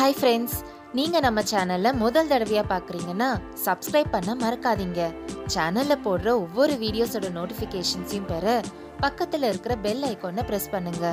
hi friends நீங்கள் நம்ம சேனலை முதல் தடவையாக பார்க்குறீங்கன்னா சப்ஸ்கிரைப் பண்ண மறக்காதீங்க சேனலில் போடுற ஒவ்வொரு வீடியோஸோட நோட்டிஃபிகேஷன்ஸையும் பெற பக்கத்தில் இருக்கிற பெல் ஐக்கானை ப்ரெஸ் பண்ணுங்க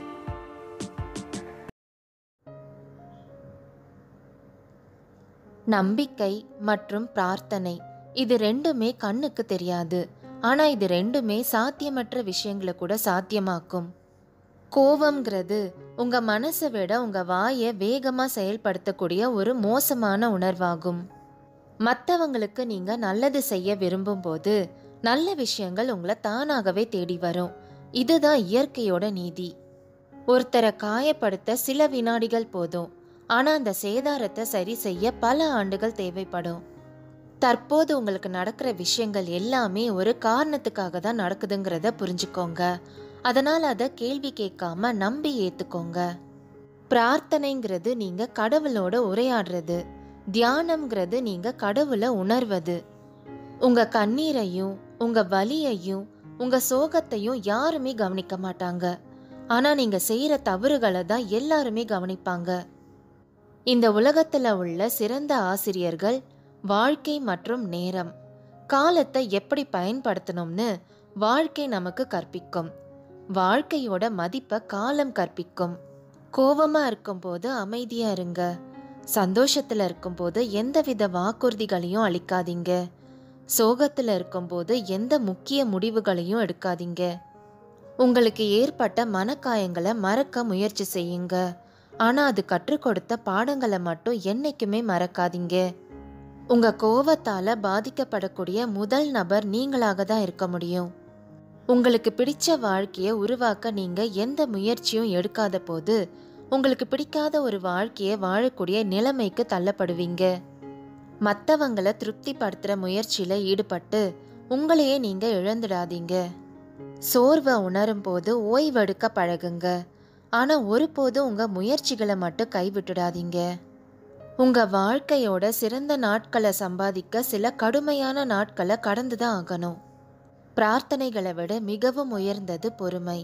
நம்பிக்கை மற்றும் பிரார்த்தனை இது ரெண்டுமே கண்ணுக்கு தெரியாது ஆனா இது ரெண்டுமே சாத்தியமற்ற விஷயங்களை கூட சாத்தியமாக்கும் கோவம்ங்கிறது உங்க மனசை விட உங்க வாயை வேகமா செயல்படுத்தக்கூடிய ஒரு மோசமான உணர்வாகும் மற்றவங்களுக்கு நீங்க நல்லது செய்ய விரும்பும் போது நல்ல விஷயங்கள் உங்களை தானாகவே தேடி வரும் இதுதான் இயற்கையோட நீதி ஒருத்தரை காயப்படுத்த சில வினாடிகள் போதும் ஆனா அந்த சேதாரத்தை சரி செய்ய பல ஆண்டுகள் தேவைப்படும் தற்போது உங்களுக்கு நடக்கிற விஷயங்கள் எல்லாமே ஒரு காரணத்துக்காக தான் நடக்குதுங்கிறத புரிஞ்சுக்கோங்க அதனால் அதை கேள்வி கேட்காம நம்பி ஏத்துக்கோங்க பிரார்த்தனைங்கிறது நீங்க கடவுளோட உரையாடுறது தியானம்ங்கிறது நீங்க கடவுளை உணர்வது உங்க கண்ணீரையும் உங்க வலியையும் உங்க சோகத்தையும் யாருமே கவனிக்க மாட்டாங்க ஆனா நீங்க செய்யற தவறுகளை தான் எல்லாருமே கவனிப்பாங்க இந்த உலகத்துல உள்ள சிறந்த ஆசிரியர்கள் வாழ்க்கை மற்றும் நேரம் காலத்தை எப்படி பயன்படுத்தணும்னு வாழ்க்கை நமக்கு கற்பிக்கும் வாழ்க்கையோட மதிப்பை காலம் கற்பிக்கும் கோவமா இருக்கும்போது அமைதியா இருங்க சந்தோஷத்துல இருக்கும்போது எந்தவித வாக்குறுதிகளையும் அளிக்காதீங்க சோகத்துல இருக்கும்போது எந்த முக்கிய முடிவுகளையும் எடுக்காதீங்க உங்களுக்கு ஏற்பட்ட மனக்காயங்களை மறக்க முயற்சி செய்யுங்க ஆனா அது கற்றுக் கொடுத்த பாடங்களை மட்டும் என்னைக்குமே மறக்காதீங்க உங்க கோவத்தால பாதிக்கப்படக்கூடிய முதல் நபர் நீங்களாக தான் இருக்க முடியும் உங்களுக்கு பிடிச்ச வாழ்க்கையை உருவாக்க நீங்க எந்த முயற்சியும் எடுக்காத போது உங்களுக்கு பிடிக்காத ஒரு வாழ்க்கையை வாழக்கூடிய நிலைமைக்கு தள்ளப்படுவீங்க மற்றவங்களை திருப்திப்படுத்துற முயற்சியில ஈடுபட்டு உங்களையே நீங்க இழந்துடாதீங்க சோர்வை உணரும் போது ஓய்வெடுக்க பழகுங்க ஆனா ஒருபோதும் உங்க முயற்சிகளை மட்டும் கைவிட்டுடாதீங்க உங்க வாழ்க்கையோட சிறந்த நாட்களை சம்பாதிக்க சில கடுமையான நாட்களை கடந்துதான் ஆகணும் பிரார்த்தனைகளை விட மிகவும் உயர்ந்தது பொறுமை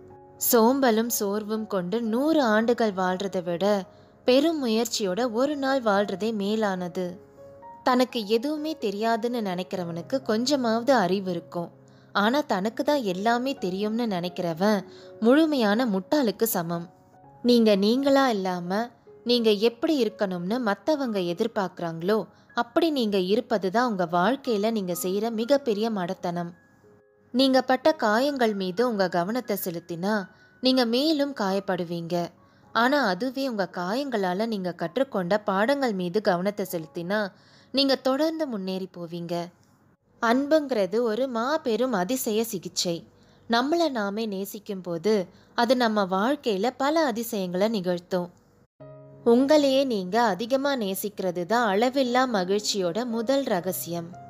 சோம்பலும் சோர்வும் கொண்டு நூறு ஆண்டுகள் வாழ்றதை விட பெரும் முயற்சியோட ஒரு நாள் வாழ்றதே மேலானது தனக்கு எதுவுமே தெரியாதுன்னு நினைக்கிறவனுக்கு கொஞ்சமாவது அறிவு இருக்கும் ஆனா தனக்கு தான் எல்லாமே தெரியும்னு நினைக்கிறவன் முழுமையான முட்டாளுக்கு சமம் நீங்க நீங்களா இல்லாம நீங்க எப்படி இருக்கணும்னு மற்றவங்க எதிர்பார்க்குறாங்களோ அப்படி நீங்க இருப்பது தான் உங்க வாழ்க்கையில நீங்க செய்யற மிகப்பெரிய மடத்தனம் நீங்க பட்ட காயங்கள் மீது உங்க கவனத்தை செலுத்தினா நீங்க மேலும் காயப்படுவீங்க ஆனா அதுவே உங்க காயங்களால நீங்க கற்றுக்கொண்ட பாடங்கள் மீது கவனத்தை செலுத்தினா நீங்க தொடர்ந்து முன்னேறி போவீங்க அன்புங்கிறது ஒரு மாபெரும் அதிசய சிகிச்சை நம்மளை நாமே நேசிக்கும் போது அது நம்ம வாழ்க்கையில பல அதிசயங்களை நிகழ்த்தும் உங்களையே நீங்க அதிகமா நேசிக்கிறது தான் அளவில்லா மகிழ்ச்சியோட முதல் ரகசியம்